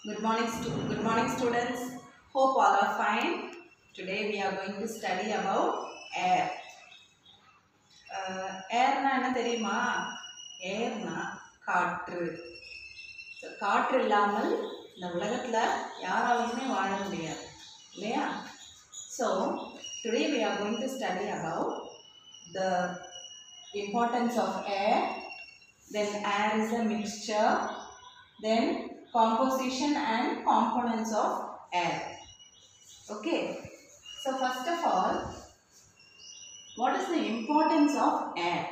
Good morning, stu- good morning, students. Hope all are fine. Today we are going to study about air. Uh, airனா என்ன தெரியுமா ஏர்னா காற்று So, காற்று இல்லாமல் இந்த உலகத்தில் யாராலையுமே வாழ முடியாது இல்லையா so today we are going to study about the importance of air then air is a mixture then composition and components of air okay so first of all what is the importance of air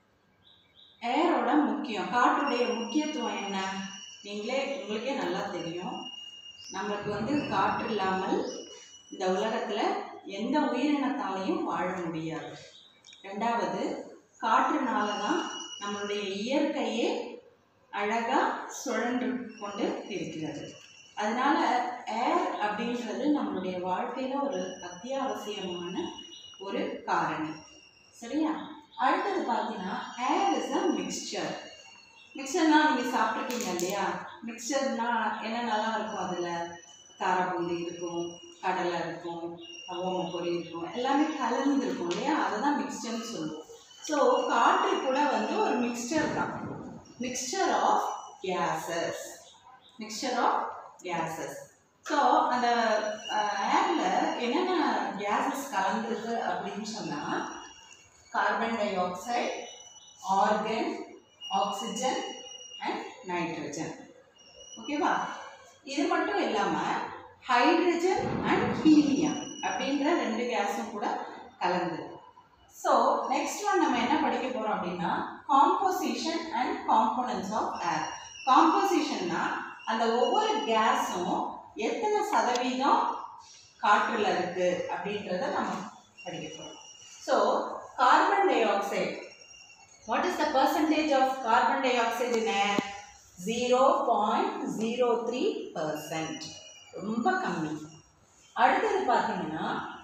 ஏரோட முக்கியம் காற்றுடைய முக்கியத்துவம் என்ன நீங்களே உங்களுக்கே நல்லா தெரியும் நம்மளுக்கு வந்து காற்று இல்லாமல் இந்த உலகத்தில் எந்த உயிரினத்தாலையும் வாழ முடியாது ரெண்டாவது காற்றுனால தான் நம்மளுடைய இயற்கையே அழகாக சுழன்று கொண்டு இருக்கிறது அதனால ஏர் அப்படின்றது நம்மளுடைய வாழ்க்கையில் ஒரு அத்தியாவசியமான ஒரு காரணி சரியா அடுத்தது பார்த்தீங்கன்னா ஏர் இஸ் அ மிக்சர் மிக்சர்னால் நீங்கள் சாப்பிட்ருக்கீங்க இல்லையா மிக்சர்னா என்னென்னலாம் இருக்கும் அதில் காரபூந்தி இருக்கும் கடலை இருக்கும் ஓமப்பொரி இருக்கும் எல்லாமே கலந்து இருக்கும் இல்லையா அதை தான் மிக்சர்னு சொல்லுவோம் ஸோ காற்று கூட வந்து ஒரு மிக்சர் தான் mixture of gases mixture of gases so அந்த ஏரில் என்னென்ன கேஸஸ் கலந்துருக்கு அப்படின்னு சொன்னால் carbon dioxide argon oxygen and nitrogen ஓகேவா இது மட்டும் இல்லாமல் ஹைட்ரஜன் அண்ட் ஹீலியம் அப்படின்ற ரெண்டு கேஸும் கூட கலந்து ஸோ நெக்ஸ்ட் ஒன் நம்ம என்ன படிக்க போகிறோம் அப்படின்னா composition and components of air காம்போசிஷன்னா அந்த ஒவ்வொரு கேஸும் எத்தனை சதவீதம் காற்றில் இருக்குது அப்படின்றத நம்ம படிக்க போகிறோம் so carbon dioxide what is the percentage of carbon dioxide in air zero point zero three percent ரொம்ப கம்மி அடுத்தது பார்த்தீங்கன்னா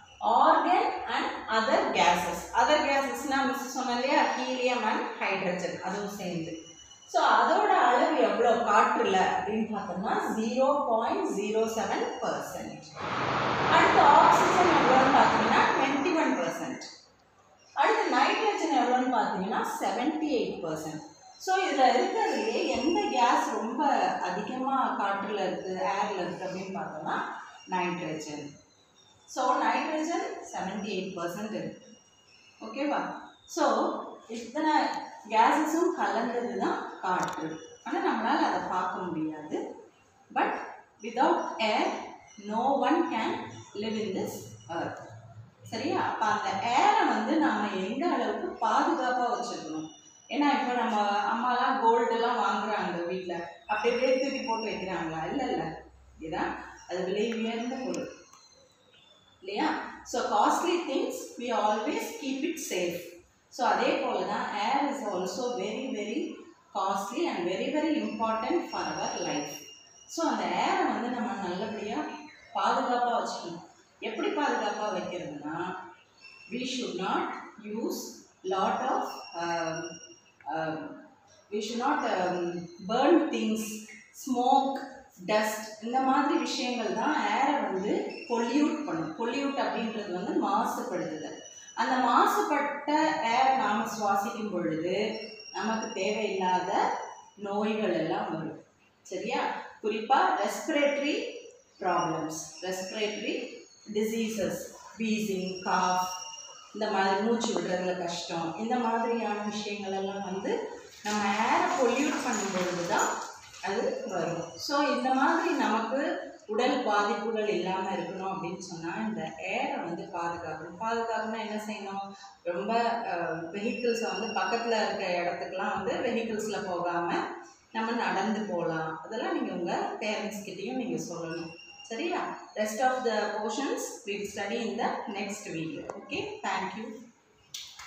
argon and other gases other கேஸஸ்னால் மிஸ் சொன்னேன் இல்லையா ஹீலியம் அண்ட் ஹைட்ரஜன் அதுவும் சேர்ந்து ஸோ அதோட அளவு எவ்வளோ காற்றுல அப்படின்னு பார்த்தோம்னா zero point zero seven percent அடுத்து ஆக்சிஜன் எவ்வளோன்னு பார்த்தீங்கன்னா டுவெண்ட்டி ஒன் பர்சன்ட் அடுத்து நைட்ரஜன் எவ்வளோன்னு பார்த்தீங்கன்னா செவன்ட்டி எயிட் பர்சன்ட் ஸோ இதில் இருக்கிறதுலே எந்த கேஸ் ரொம்ப அதிகமாக காற்றில் இருக்குது ஏரில் இருக்குது அப்படின்னு பார்த்தோம்னா nitrogen so nitrogen seventy eight percent இருக்குது ஓகேவா ஸோ இத்தனை கேஸஸும் கலந்தது தான் காற்று ஆனால் நம்மளால் அதை பார்க்க முடியாது but without air no one can live in this earth சரியா அப்போ அந்த ஏரை வந்து நம்ம எந்த அளவுக்கு பாதுகாப்பாக வச்சுக்கணும் ஏன்னா இப்போ நம்ம அம்மாலாம் கோல்டெல்லாம் வாங்குறாங்க வீட்டில் அப்படி அப்படியே தூக்கி போட்டு வைக்கிறாங்களா இல்லை இல்லை இதுதான் அது விலை உயர்ந்த பொருள் இல்லையா so costly things we always keep it safe so அதே போல் தான் air is also very very costly and very very important for our life so அந்த ஏரை வந்து நம்ம நல்லபடியாக பாதுகாப்பாக வச்சுக்கணும் எப்படி பாதுகாப்பாக வைக்கிறதுனா we should not use lot of we should not burn things smoke dust இந்த மாதிரி விஷயங்கள் தான் ஏரை வந்து பொல்யூட் பண்ணும் பொல்யூட் அப்படின்றது வந்து மாசுபடுத்துதல் அந்த மாசுபட்ட ஏரை நாம் சுவாசிக்கும் பொழுது நமக்கு தேவையில்லாத நோய்கள் எல்லாம் வரும் சரியா குறிப்பாக respiratory problems respiratory diseases wheezing cough இந்த மாதிரி மூச்சு விடுறதுல கஷ்டம் இந்த மாதிரியான விஷயங்கள் எல்லாம் வந்து நம்ம ஏரை பொல்யூட் பண்ணும் பொழுது தான் அது வரும் ஸோ இந்த மாதிரி நமக்கு உடல் பாதிப்புகள் இல்லாமல் இருக்கணும் அப்படின்னு சொன்னால் இந்த ஏரை வந்து பாதுகாக்கணும் பாதுகாக்கணும்னா என்ன செய்யணும் ரொம்ப வெஹிக்கிள்ஸை வந்து பக்கத்தில் இருக்க இடத்துக்குலாம் வந்து வெஹிக்கிள்ஸில் போகாமல் நம்ம நடந்து போகலாம் அதெல்லாம் நீங்கள் உங்கள் பேரண்ட்ஸ்கிட்டையும் நீங்கள் சொல்லணும் சரியா rest of the portions will study in the next video okay thank you